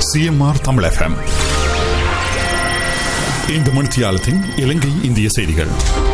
CMR Tamil FM இந்த மணித்தியாலத்தின் இலங்கை இந்திய செய்திகள்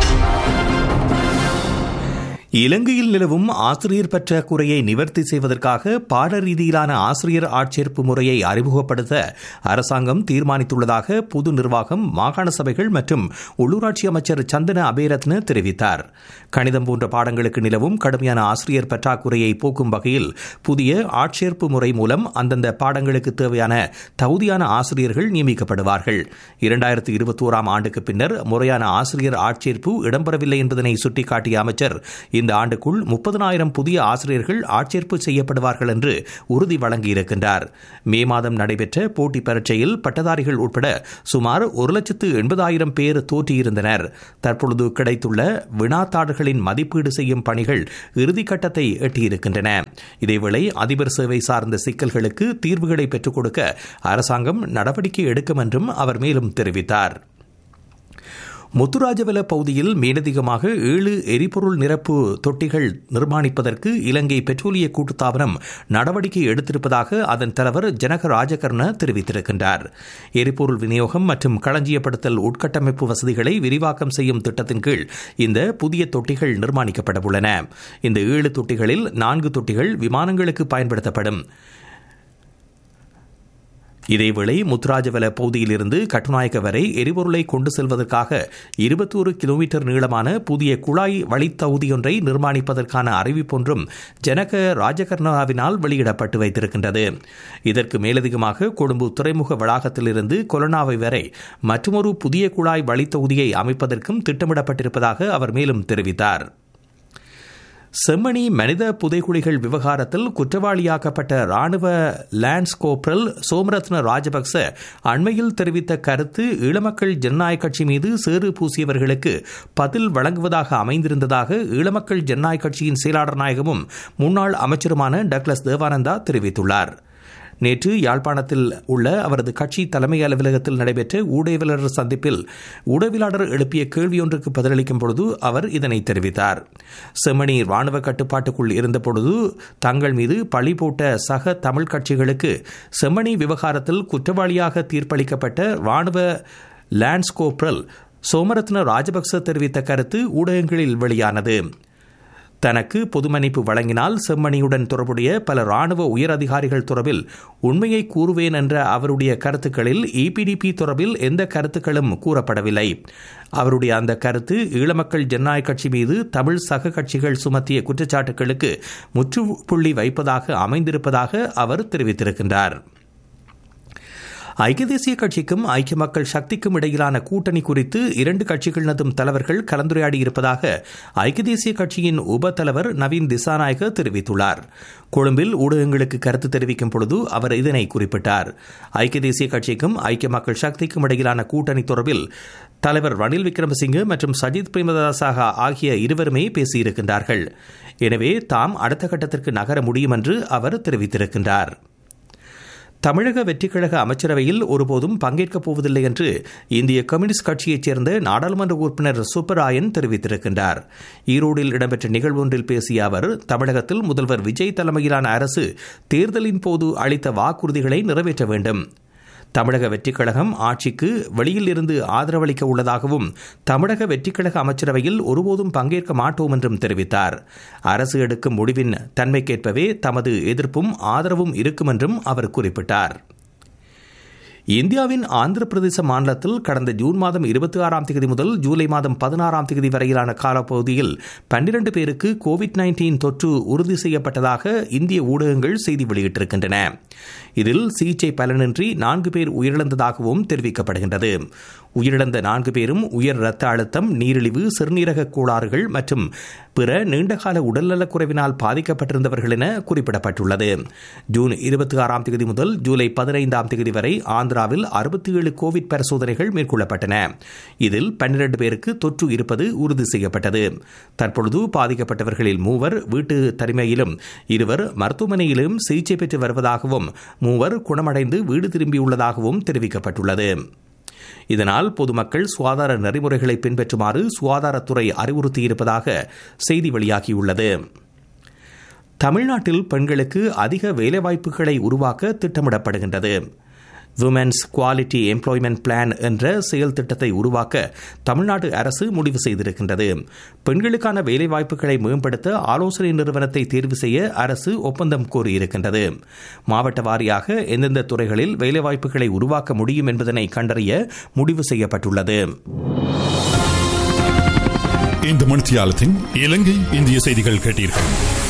இலங்கையில் நிலவும் ஆசிரியர் பற்றாக்குறையை நிவர்த்தி செய்வதற்காக பாட ரீதியிலான ஆசிரியர் ஆட்சேர்ப்பு முறையை அறிமுகப்படுத்த அரசாங்கம் தீர்மானித்துள்ளதாக பொது நிர்வாகம் மாகாண சபைகள் மற்றும் உள்ளூராட்சி அமைச்சர் சந்தன அபேரத்ன தெரிவித்தார் கணிதம் போன்ற பாடங்களுக்கு நிலவும் கடுமையான ஆசிரியர் பற்றாக்குறையை போக்கும் வகையில் புதிய ஆட்சேர்ப்பு முறை மூலம் அந்தந்த பாடங்களுக்கு தேவையான தகுதியான ஆசிரியர்கள் நியமிக்கப்படுவார்கள் இரண்டாயிரத்தி இருபத்தோராம் ஆண்டுக்கு பின்னர் முறையான ஆசிரியர் ஆட்சேர்ப்பு இடம்பெறவில்லை என்பதனை சுட்டிக்காட்டிய அமைச்சர் இந்த ஆண்டுக்குள் முப்பதனாயிரம் புதிய ஆசிரியர்கள் ஆட்சேர்ப்பு செய்யப்படுவார்கள் என்று உறுதி வழங்கியிருக்கின்றார் மே மாதம் நடைபெற்ற போட்டி பரீட்சையில் பட்டதாரிகள் உட்பட சுமார் ஒரு லட்சத்து எண்பதாயிரம் பேர் தோற்றியிருந்தனர் தற்பொழுது கிடைத்துள்ள வினாத்தாடுகளின் மதிப்பீடு செய்யும் பணிகள் இறுதிக்கட்டத்தை எட்டியிருக்கின்றன இதேவேளை அதிபர் சேவை சார்ந்த சிக்கல்களுக்கு தீர்வுகளை பெற்றுக் கொடுக்க அரசாங்கம் நடவடிக்கை எடுக்கும் என்றும் அவர் மேலும் தெரிவித்தார் முத்துராஜவல பகுதியில் மேலதிகமாக ஏழு எரிபொருள் நிரப்பு தொட்டிகள் நிர்மாணிப்பதற்கு இலங்கை பெட்ரோலிய கூட்டுத்தாபனம் நடவடிக்கை எடுத்திருப்பதாக அதன் தலைவர் ஜனக ராஜகர்ண தெரிவித்திருக்கின்றார் எரிபொருள் விநியோகம் மற்றும் களஞ்சியப்படுத்தல் உட்கட்டமைப்பு வசதிகளை விரிவாக்கம் செய்யும் திட்டத்தின் கீழ் இந்த புதிய தொட்டிகள் நிர்மாணிக்கப்பட உள்ளன இந்த ஏழு தொட்டிகளில் நான்கு தொட்டிகள் விமானங்களுக்கு பயன்படுத்தப்படும் இதேவேளை முத்துராஜவல பகுதியிலிருந்து கட்டுநாயக்க வரை எரிபொருளை கொண்டு செல்வதற்காக இருபத்தோரு கிலோமீட்டர் நீளமான புதிய குழாய் வழித்தகுதியொன்றை நிர்மாணிப்பதற்கான அறிவிப்பொன்றும் ஜனக ராஜகர்ணாவினால் வெளியிடப்பட்டு வைத்திருக்கின்றது இதற்கு மேலதிகமாக கொழும்பு துறைமுக வளாகத்திலிருந்து கொலனாவை வரை மற்றொரு புதிய குழாய் வழித்தொகுதியை அமைப்பதற்கும் திட்டமிடப்பட்டிருப்பதாக அவர் மேலும் தெரிவித்தார் செம்மணி மனித புதைகுழிகள் விவகாரத்தில் குற்றவாளியாக்கப்பட்ட ராணுவ லான்ஸ் கோப்ரல் சோமரத்ன ராஜபக்ச அண்மையில் தெரிவித்த கருத்து ஈழமக்கள் ஜனநாயக கட்சி மீது சேறு பூசியவர்களுக்கு பதில் வழங்குவதாக அமைந்திருந்ததாக ஈழமக்கள் ஜனநாயக கட்சியின் செயலாளர் நாயகமும் முன்னாள் அமைச்சருமான டக்ளஸ் தேவானந்தா தெரிவித்துள்ளார் நேற்று யாழ்ப்பாணத்தில் உள்ள அவரது கட்சி தலைமை அலுவலகத்தில் நடைபெற்ற ஊடகவியலாளர் சந்திப்பில் ஊடகவியலாளர் எழுப்பிய கேள்வியொன்றுக்கு பதிலளிக்கும் பொழுது அவர் இதனை தெரிவித்தார் செம்மணி ராணுவ கட்டுப்பாட்டுக்குள் இருந்தபொழுது தங்கள் மீது பழி போட்ட சக தமிழ் கட்சிகளுக்கு செம்மணி விவகாரத்தில் குற்றவாளியாக தீர்ப்பளிக்கப்பட்ட ராணுவ லான்ஸ் கோப்ரல் சோமரத்ன ராஜபக்ச தெரிவித்த கருத்து ஊடகங்களில் வெளியானது தனக்கு பொது மன்னிப்பு வழங்கினால் செம்மணியுடன் தொடர்புடைய பல ராணுவ உயர் அதிகாரிகள் தொடர்பில் உண்மையை கூறுவேன் என்ற அவருடைய கருத்துக்களில் இபிடிபி தொடர்பில் எந்த கருத்துக்களும் கூறப்படவில்லை அவருடைய அந்த கருத்து ஈழமக்கள் ஜனநாயக கட்சி மீது தமிழ் சக கட்சிகள் சுமத்திய குற்றச்சாட்டுகளுக்கு முற்றுப்புள்ளி வைப்பதாக அமைந்திருப்பதாக அவர் தெரிவித்திருக்கின்றார் ஐக்கிய தேசிய கட்சிக்கும் ஐக்கிய மக்கள் சக்திக்கும் இடையிலான கூட்டணி குறித்து இரண்டு கட்சிகளினதும் தலைவர்கள் கலந்துரையாடி இருப்பதாக ஐக்கிய தேசிய கட்சியின் உப தலைவர் நவீன் திசாநாயக தெரிவித்துள்ளார் கொழும்பில் ஊடகங்களுக்கு கருத்து தெரிவிக்கும் பொழுது அவர் இதனை குறிப்பிட்டார் ஐக்கிய தேசிய கட்சிக்கும் ஐக்கிய மக்கள் சக்திக்கும் இடையிலான கூட்டணி தொடர்பில் தலைவர் ரணில் விக்ரமசிங்கே மற்றும் சஜித் பிரேமதாசாக ஆகிய இருவருமே பேசியிருக்கின்றார்கள் எனவே தாம் அடுத்த கட்டத்திற்கு நகர முடியும் என்று அவர் தெரிவித்திருக்கின்றார் தமிழக வெற்றிக்கழக அமைச்சரவையில் ஒருபோதும் பங்கேற்கப் போவதில்லை என்று இந்திய கம்யூனிஸ்ட் கட்சியைச் சேர்ந்த நாடாளுமன்ற உறுப்பினர் சுப்பராயன் தெரிவித்திருக்கின்றார் ஈரோடில் இடம்பெற்ற நிகழ்வு ஒன்றில் பேசிய அவர் தமிழகத்தில் முதல்வர் விஜய் தலைமையிலான அரசு தேர்தலின் போது அளித்த வாக்குறுதிகளை நிறைவேற்ற வேண்டும் தமிழக வெற்றிக்கழகம் ஆட்சிக்கு வெளியில் இருந்து ஆதரவளிக்க உள்ளதாகவும் தமிழக வெற்றிக்கழக அமைச்சரவையில் ஒருபோதும் பங்கேற்க மாட்டோம் என்றும் தெரிவித்தார் அரசு எடுக்கும் முடிவின் தன்மைக்கேற்பவே தமது எதிர்ப்பும் ஆதரவும் இருக்கும் என்றும் அவர் குறிப்பிட்டார் இந்தியாவின் ஆந்திர பிரதேச மாநிலத்தில் கடந்த ஜூன் மாதம் இருபத்தி ஆறாம் தேதி முதல் ஜூலை மாதம் பதினாறாம் தேதி வரையிலான காலப்பகுதியில் பன்னிரண்டு பேருக்கு கோவிட் நைன்டீன் தொற்று உறுதி செய்யப்பட்டதாக இந்திய ஊடகங்கள் செய்தி வெளியிட்டிருக்கின்றன இதில் சிகிச்சை பலனின்றி நான்கு பேர் உயிரிழந்ததாகவும் தெரிவிக்கப்படுகின்றது உயிரிழந்த நான்கு பேரும் உயர் ரத்த அழுத்தம் நீரிழிவு சிறுநீரக கோளாறுகள் மற்றும் பிற நீண்டகால உடல்நலக் குறைவினால் பாதிக்கப்பட்டிருந்தவர்கள் என குறிப்பிடப்பட்டுள்ளது ஜூன் இருபத்தி ஆறாம் தேதி முதல் ஜூலை பதினைந்தாம் தேதி வரை ஆந்திராவில் அறுபத்தி ஏழு கோவிட் பரிசோதனைகள் மேற்கொள்ளப்பட்டன இதில் பன்னிரண்டு பேருக்கு தொற்று இருப்பது உறுதி செய்யப்பட்டது தற்பொழுது பாதிக்கப்பட்டவர்களில் மூவர் வீட்டு தனிமையிலும் இருவர் மருத்துவமனையிலும் சிகிச்சை பெற்று வருவதாகவும் மூவர் குணமடைந்து வீடு திரும்பியுள்ளதாகவும் தெரிவிக்கப்பட்டுள்ளது இதனால் பொதுமக்கள் சுகாதார நெறிமுறைகளை பின்பற்றுமாறு சுகாதாரத்துறை அறிவுறுத்தியிருப்பதாக செய்தி வெளியாகியுள்ளது தமிழ்நாட்டில் பெண்களுக்கு அதிக வேலைவாய்ப்புகளை உருவாக்க திட்டமிடப்படுகின்றது விமென்ஸ் குவாலிட்டி எம்ப்ளாய்மெண்ட் பிளான் என்ற செயல் திட்டத்தை உருவாக்க தமிழ்நாடு அரசு முடிவு செய்திருக்கின்றது பெண்களுக்கான வேலைவாய்ப்புகளை மேம்படுத்த ஆலோசனை நிறுவனத்தை தேர்வு செய்ய அரசு ஒப்பந்தம் கோரியிருக்கின்றது மாவட்ட வாரியாக எந்தெந்த துறைகளில் வேலைவாய்ப்புகளை உருவாக்க முடியும் என்பதனை கண்டறிய முடிவு செய்யப்பட்டுள்ளது இந்த மணித்தியாலத்தின் இலங்கை இந்திய செய்திகள் கேட்டீர்கள்